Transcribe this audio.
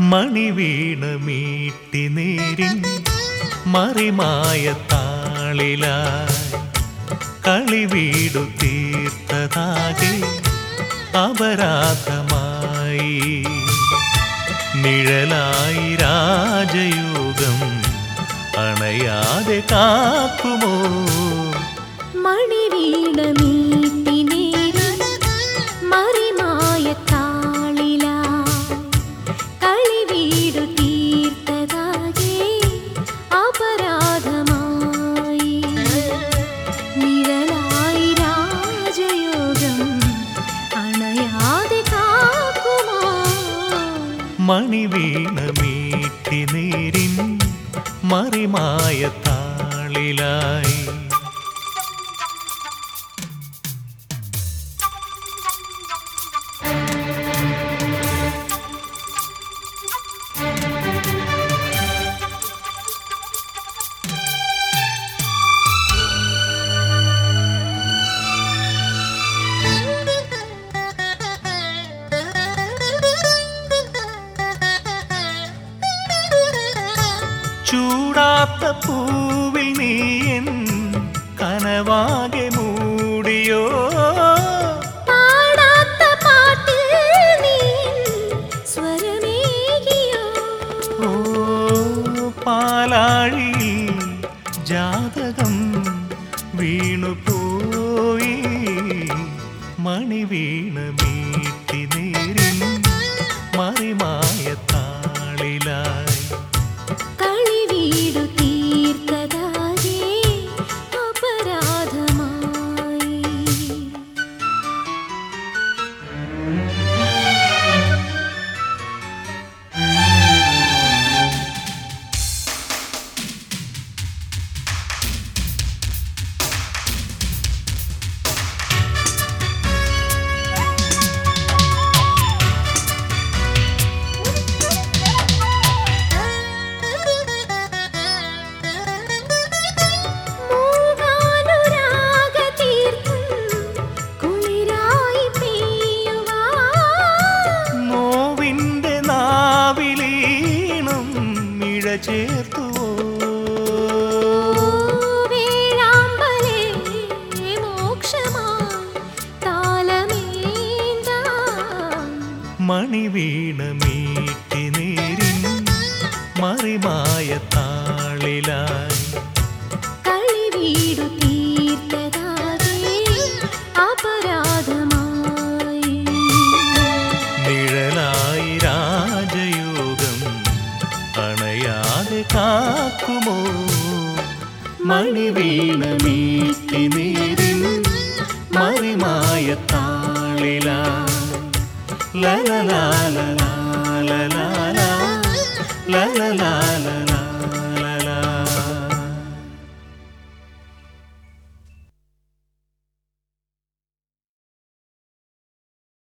മണിവീണ മീട്ടി നേരിൻ മറിമായ താളിലായി കളിവീടു തീർത്തതാകെ അപരാധമായി നിഴലായി രാജയോഗം അണയാതെ കാക്കുമോ മണിവീണ മീട്ടി നേരം മറിമായ താളിലാ കളിവീടു തീർത്തതാകെ അപരാധമായി നിഴലായി രാജയോഗം അണയാതെ കാക്കുമോ മണിവീണ മീട്ടി നേരിൻ മറിമായ താളിലായി ചൂടാത്ത പൂവിൽ നീയൻ കനവാകെ മൂടിയോ പാടാത്ത പാട്ടിൽ നീ സ്വരമേകിയോ ഓ പാലാഴി ജാതകം വീണുപോയി മണി വീണ മീട്ടി നേരിൻ മറിമായ താളിലായി കളിവീടു തീർത്തതാകെ അപരാധമായി മൂകാനുരാഗതീർത്ഥം കുളിരായി പെയ്യുവാൻ നോവിൻ്റെ നാവിലീണം ഇഴ ചേർത്തുവോ വേഴാമ്പലേ മോക്ഷമായി താലമേന്താം മണി വീണ മീട്ടി നേരിൻ മറിമായ താളിലായി കളിവീടു തീർത്തതാകെ അപരാധമായി നിഴലായി രാജയോഗം അണയാതെ കാക്കുമോ മണി വീണ മീട്ടി നേരിൻ മറിമായ താളിലായി ലലലാല ലാല ലാല